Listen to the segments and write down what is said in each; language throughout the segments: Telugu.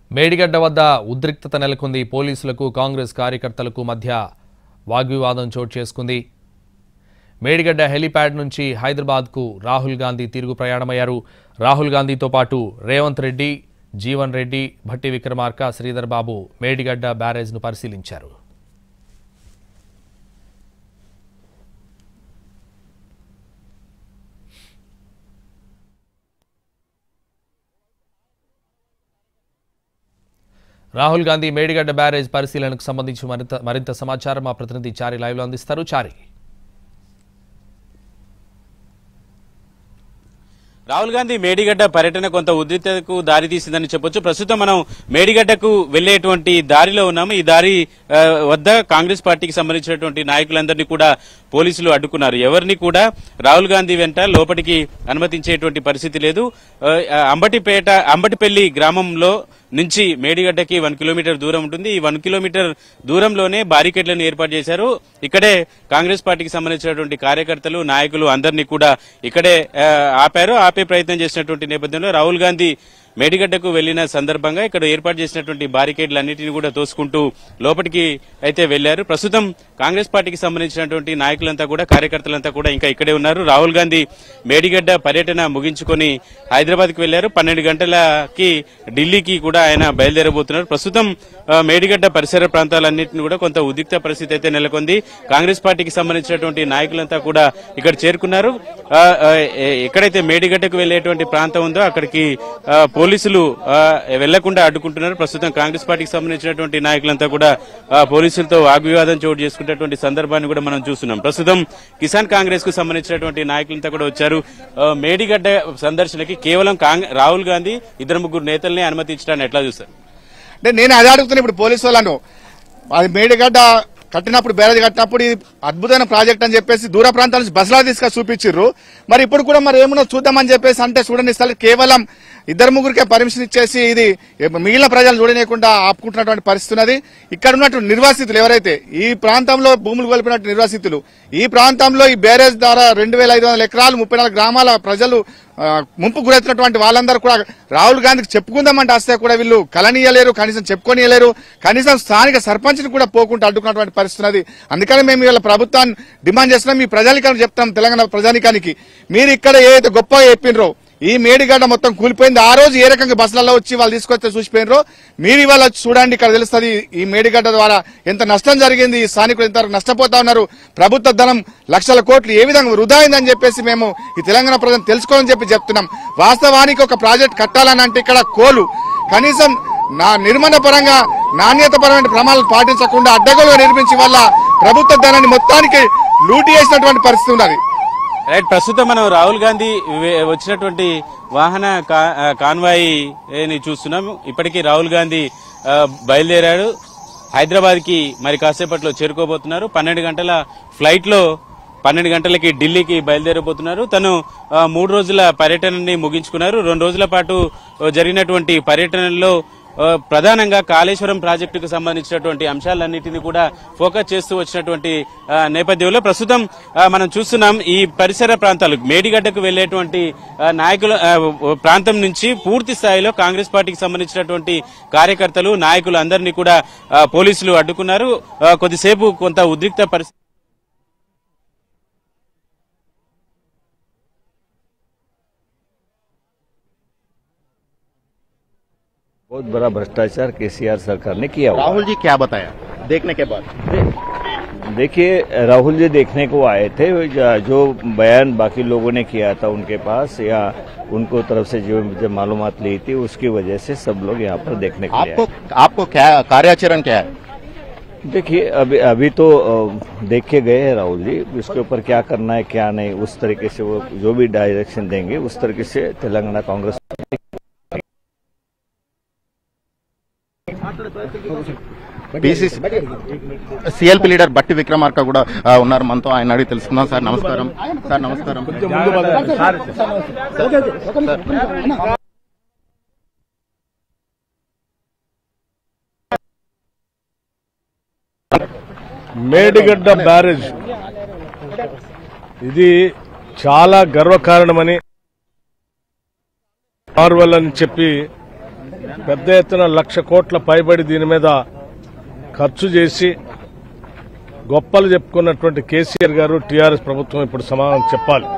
మేడిగడ్డ వద్ద ఉద్రిక్తత నెలకొంది పోలీసులకు కాంగ్రెస్ కార్యకర్తలకు మధ్య వాగ్వివాదం చోటు చేసుకుంది మేడిగడ్డ హెలీప్యాడ్ నుంచి హైదరాబాద్కు రాహుల్ గాంధీ తిరుగు ప్రయాణమయ్యారు రాహుల్ గాంధీతో పాటు రేవంత్ రెడ్డి జీవన్ రెడ్డి భట్టి విక్రమార్క శ్రీధర్ బాబు మేడిగడ్డ బ్యారేజ్ను పరిశీలించారు రాహుల్ గాంధీ మేడిగడ్డ బ్యారేజ్ పరిశీలనకు సంబంధించి మరింత మరింత సమాచారం మా ప్రతినిధి చారి లైవ్లో అందిస్తారు చారి రాహుల్ గాంధీ మేడిగడ్డ పర్యటన కొంత ఉద్రిక్తతకు దారి తీసిందని చెప్పొచ్చు ప్రస్తుతం మనం మేడిగడ్డకు వెళ్లేటువంటి దారిలో ఉన్నాము ఈ దారి ఆ, వద్ద కాంగ్రెస్ పార్టీకి సంబంధించినటువంటి నాయకులందరినీ కూడా పోలీసులు అడ్డుకున్నారు ఎవరిని కూడా రాహుల్ గాంధీ వెంట లోపలికి అనుమతించేటువంటి పరిస్థితి లేదు ఆ, అంబటిపేట అంబటిపల్లి గ్రామంలో నుంచి మేడిగడ్డకి వన్ కిలోమీటర్ దూరం ఉంటుంది ఈ వన్ కిలోమీటర్ దూరంలోనే బారికేడ్లను ఏర్పాటు చేశారు ఇక్కడే కాంగ్రెస్ పార్టీకి సంబంధించినటువంటి కార్యకర్తలు నాయకులు అందరినీ కూడా ఇక్కడే ఆ, ఆపారు ఆపే ప్రయత్నం చేసినటువంటి నేపథ్యంలో రాహుల్ గాంధీ మేడిగడ్డకు వెళ్లిన సందర్భంగా ఇక్కడ ఏర్పాటు చేసినటువంటి బారికేడ్లన్నింటినీ కూడా తోసుకుంటూ లోపలికి అయితే వెళ్లారు ప్రస్తుతం కాంగ్రెస్ పార్టీకి సంబంధించినటువంటి నాయకులంతా కూడా కార్యకర్తలంతా కూడా ఇంకా ఇక్కడే ఉన్నారు రాహుల్ గాంధీ మేడిగడ్డ పర్యటన ముగించుకొని హైదరాబాద్ కి వెళ్లారు పన్నెండు గంటలకి ఢిల్లీకి కూడా ఆయన బయలుదేరబోతున్నారు ప్రస్తుతం ఆ, మేడిగడ్డ పరిసర ప్రాంతాలన్నింటినీ కూడా కొంత ఉద్రిక్త పరిస్థితి అయితే నెలకొంది కాంగ్రెస్ పార్టీకి సంబంధించినటువంటి నాయకులంతా కూడా ఇక్కడ చేరుకున్నారు ఆ, ఆ, ఎ- ఎక్కడైతే మేడిగడ్డకు వెళ్లేటువంటి ప్రాంతం ఉందో అక్కడికి ఆ, పోలీసులు ఆ, వెళ్లకుండా అడ్డుకుంటున్నారు ప్రస్తుతం కాంగ్రెస్ పార్టీకి సంబంధించినటువంటి నాయకులంతా కూడా ఆ, పోలీసులతో వాగ్వివాదం చోటు చేసుకున్నటువంటి సందర్భాన్ని కూడా మనం చూస్తున్నాం ప్రస్తుతం కిసాన్ కాంగ్రెస్ కు సంబంధించినటువంటి నాయకులంతా కూడా వచ్చారు ఆ, మేడిగడ్డ సందర్శనకి కేవలం కాంగ్- రాహుల్ గాంధీ ఇద్దరు ముగ్గురు నేతల్ని అనుమతించడాన్ని ఎట్లా చూస్తారు అంటే నేను అదే అడుగుతున్నా ఇప్పుడు పోలీసు వాళ్ళను అది మేడిగడ్డ కట్టినప్పుడు బ్యారేజ్ కట్టినప్పుడు ఇది అద్భుతమైన ప్రాజెక్ట్ అని చెప్పేసి దూర ప్రాంతాల నుంచి బస్సులా తీసుకొని చూపించిర్రు మరి ఇప్పుడు కూడా మరి ఏమన్నా చూద్దామని చెప్పేసి అంటే చూడండి ఇస్తారు కేవలం ఇద్దరు ముగ్గురికే పర్మిషన్ ఇచ్చేసి ఇది మిగిలిన ప్రజలు చూడనీయకుండా ఆపుకుంటున్నటువంటి పరిస్థితి ఉన్నది ఇక్కడ ఉన్నటువంటి నిర్వాసితులు ఎవరైతే ఈ ప్రాంతంలో భూములు కోల్పోయినట్టు నిర్వాసితులు ఈ ప్రాంతంలో ఈ బ్యారేజ్ ద్వారా రెండు వేల ఐదు వందల ఎకరాలు ముప్పై నాలుగు గ్రామాల ప్రజలు ఆ, ముంపు గురవుతున్నటువంటి వాళ్ళందరూ కూడా రాహుల్ గాంధీకి చెప్పుకుందామంటే వస్తే కూడా వీళ్ళు కలనీయలేరు కనీసం చెప్పుకోనియలేరు కనీసం స్థానిక సర్పంచ్ని కూడా పోకుండా అడ్డుకున్నటువంటి పరిస్థితి ఉన్నది అందుకని మేము వీళ్ళ ప్రభుత్వాన్ని డిమాండ్ చేస్తున్నాం మీ ప్రజానికానికి చెప్తాం తెలంగాణ ప్రజానికానికి మీరు ఇక్కడ ఏదైతే గొప్పగా చెప్పినరో ఈ మేడిగడ్డ మొత్తం కూలిపోయింది ఆ రోజు ఏ రకంగా బస్సులలో వచ్చి వాళ్ళు తీసుకొస్తే చూసిపోయినరో మీరు ఇవాళ వచ్చి చూడండి ఇక్కడ తెలుస్తుంది ఈ మేడిగడ్డ ద్వారా ఎంత నష్టం జరిగింది ఈ స్థానికులు ఎంత నష్టపోతా ఉన్నారు ప్రభుత్వ ధనం లక్షల కోట్లు ఏ విధంగా వృధా అయిందని చెప్పేసి మేము ఈ తెలంగాణ ప్రజలు తెలుసుకోవాలని చెప్పి చెప్తున్నాం వాస్తవానికి ఒక ప్రాజెక్ట్ కట్టాలని అంటే ఇక్కడ కోలు కనీసం నా నిర్మాణ పరంగా నాణ్యత పరమైన ప్రమాణాలు పాటించకుండా అడ్డగోలుగా నిర్మించి వల్ల ప్రభుత్వ ధనాన్ని మొత్తానికి లూటీ చేసినటువంటి పరిస్థితి ఉన్నది రైట్ ప్రస్తుతం మనం రాహుల్ గాంధీ వే- వచ్చినటువంటి వాహన కా- ఆ, కాన్వాయ్ ని చూస్తున్నాం ఇప్పటికీ రాహుల్ గాంధీ ఆ, బయలుదేరాడు హైదరాబాద్ కి మరి కాసేపట్లో చేరుకోబోతున్నారు పన్నెండు గంటల ఫ్లైట్ లో పన్నెండు గంటలకి ఢిల్లీకి బయలుదేరబోతున్నారు తను ఆ, మూడు రోజుల పర్యటనని ముగించుకున్నారు రెండు రోజుల పాటు ఆ, జరిగినటువంటి పర్యటనలో ఆ, ప్రధానంగా కాళేశ్వరం ప్రాజెక్టుకు సంబంధించినటువంటి అంశాలన్నింటినీ కూడా ఫోకస్ చేస్తూ వచ్చినటువంటి ఆ, నేపథ్యంలో ప్రస్తుతం ఆ, మనం చూస్తున్నాం ఈ పరిసర ప్రాంతాలు మేడిగడ్డకు వెళ్లేటువంటి ఆ, నాయకుల ఆ, ప్రాంతం నుంచి పూర్తి స్థాయిలో కాంగ్రెస్ పార్టీకి సంబంధించినటువంటి కార్యకర్తలు నాయకులు అందరినీ కూడా ఆ, పోలీసులు అడ్డుకున్నారు ఆ, కొద్దిసేపు కొంత ఉద్రిక్త పరిస్థితి बहुत बड़ा भ्रष्टाचार केसीआर सरकार ने किया हुआ है। राहुल जी क्या बताया देखने के बाद देखिए राहुल जी देखने को आए थे जो- जो बयान बाकी लोगों ने किया था उनके पास या उनको तरफ से जो जो मालूमात ली थी उसकी वजह से सब लोग यहाँ पर देखने के लिए आपको आपको क्या कार्याचरण क्या है आए। देखिए अभी अभी तो अ, देख के गए हैं राहुल जी इसके ऊपर क्या करना है क्या नहीं उस तरीके से वो जो भी डायरेक्शन देंगे उस तरीके से Telangana Congress P C C C L P leader Bhatti Vikramarka కూడా ఆ, ఉన్నారు మనతో ఆయన అడిగి తెలుసుకుందాం సార్ నమస్కారం సార్ నమస్కారం మేడిగడ్డ బ్యారేజ్ ఇది చాలా గర్వకారణమని మార్వల్ అని చెప్పి పెద్ద ఎత్తున లక్ష కోట్ల పైబడి దీని మీద ఖర్చు చేసి గొప్పలు చెప్పుకున్నటువంటి కేసీఆర్ గారు టీఆర్ఎస్ ప్రభుత్వం ఇప్పుడు సమాధానం చెప్పాలి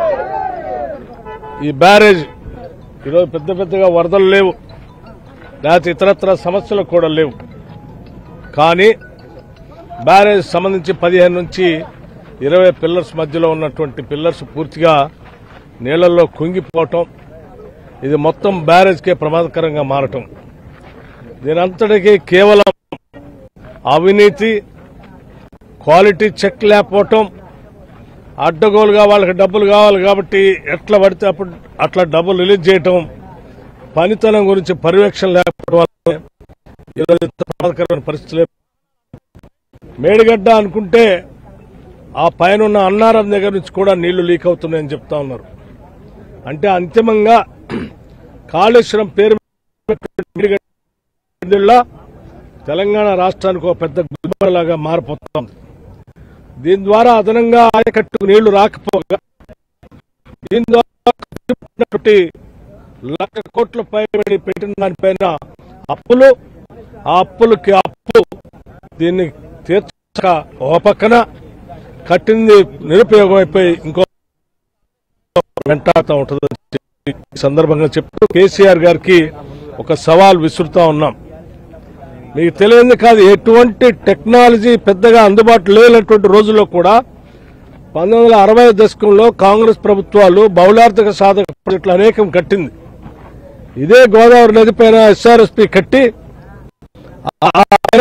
ఈ బ్యారేజ్ ఈరోజు పెద్ద పెద్దగా వరదలు లేవు లేకపోతే ఇతరత్ర సమస్యలు కూడా లేవు కానీ బ్యారేజ్ సంబంధించి పదిహేను నుంచి ఇరవై పిల్లర్స్ మధ్యలో ఉన్నటువంటి పిల్లర్స్ పూర్తిగా నీళ్లలో కుంగిపోవటం ఇది మొత్తం బ్యారేజ్కే ప్రమాదకరంగా మారటం దీనంతటికీ కేవలం అవినీతి క్వాలిటీ చెక్ లేకపోవటం అడ్డగోలుగా వాళ్ళకి డబ్బులు కావాలి కాబట్టి ఎట్లా పడితే అప్పుడు అట్లా డబ్బులు రిలీజ్ చేయటం పనితనం గురించి పర్యవేక్షణ లేకపోవడం వల్ల ఈరోజు ఇంత ప్రమాదకరమైన పరిస్థితులు మేడిగడ్డ అనుకుంటే ఆ పైన ఉన్న అన్నారం దగ్గర నుంచి కూడా నీళ్లు లీక్ అవుతున్నాయని చెప్తా ఉన్నారు అంటే అంతిమంగా కాళేశ్వరం పేరు మేడిగడ్డ తెలంగాణ రాష్ట్రానికి ఒక పెద్ద గుల్బలాగా మారిపోతుంది దీని ద్వారా అదనంగా ఆయకట్టుకు నీళ్లు రాకపోగా దీని ద్వారా ఖర్చుపెట్టినటువంటి లక్ష కోట్ల పైబడి పెట్టిన దానిపైన అప్పులు ఆ అప్పులకి అప్పు దీన్ని తీర్చక ఒక పక్కన కట్టింది నిరుపయోగం అయిపోయి ఇంకో వెంటాడుతూ ఉంటుందని చెప్పి ఈ సందర్భంగా చెప్తూ కేసీఆర్ గారికి ఒక సవాల్ విసురుతా ఉన్నాం మీకు తెలియదు కాదు ఎటువంటి టెక్నాలజీ పెద్దగా అందుబాటులో లేనటువంటి రోజుల్లో కూడా పంతొమ్మిది వందల అరవై దశకంలో కాంగ్రెస్ ప్రభుత్వాలు బౌలార్థక సాధక ప్రాజెక్టులు అనేకం కట్టింది ఇదే గోదావరి నది పైన ఎస్ఆర్ఎస్పి కట్టి ఆ- ఆ-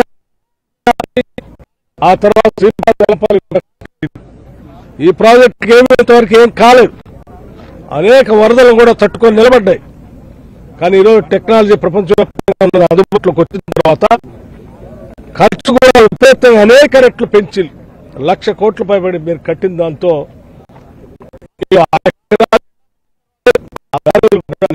ఆ తర్వాత శ్రీపాద జలపాలి కట్టింది. ఈ ప్రాజెక్టుకి ఏమీ ఇంతవరకు ఏం కాలేదు అనేక వరదలు కూడా తట్టుకొని నిలబడ్డాయి కానీ ఈరోజు టెక్నాలజీ ప్రపంచవ్యాప్తంగా ఉన్నది అందుబాటులోకి వచ్చిన తర్వాత ఖర్చు కూడా విపరీతంగా అనేక రెట్లు పెంచి లక్ష కోట్ల పైబడి మీరు కట్టిన దాంతో ఈ ఆ ఎకరాలు, ఆ బ్యారెల్ కూడా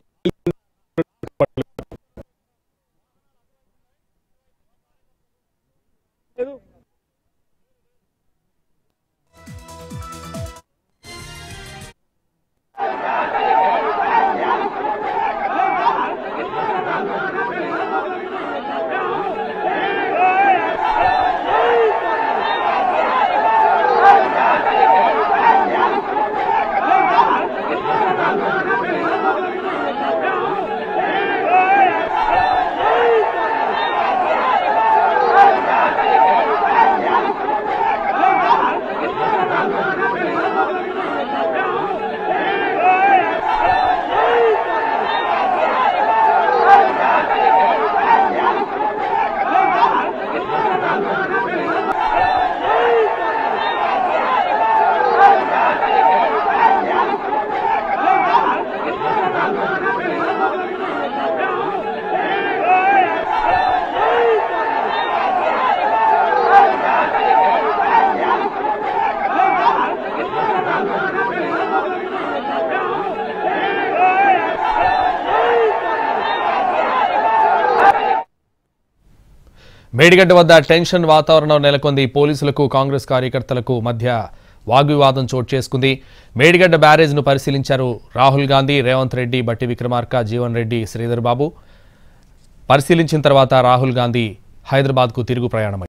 మేడిగడ్డ వద్ద టెన్షన్ వాతావరణం నెలకొంది పోలీసులకు కాంగ్రెస్ కార్యకర్తలకు మధ్య వాగ్వివాదం చోటు చేసుకుంది మేడిగడ్డ బ్యారేజ్ను పరిశీలించారు రాహుల్ గాంధీ రేవంత్ రెడ్డి బట్టి విక్రమార్క జీవన్ రెడ్డి శ్రీధర్ బాబు పరిశీలించిన తర్వాత రాహుల్ గాంధీ హైదరాబాద్కు తిరుగు ప్రయాణమయ్యారు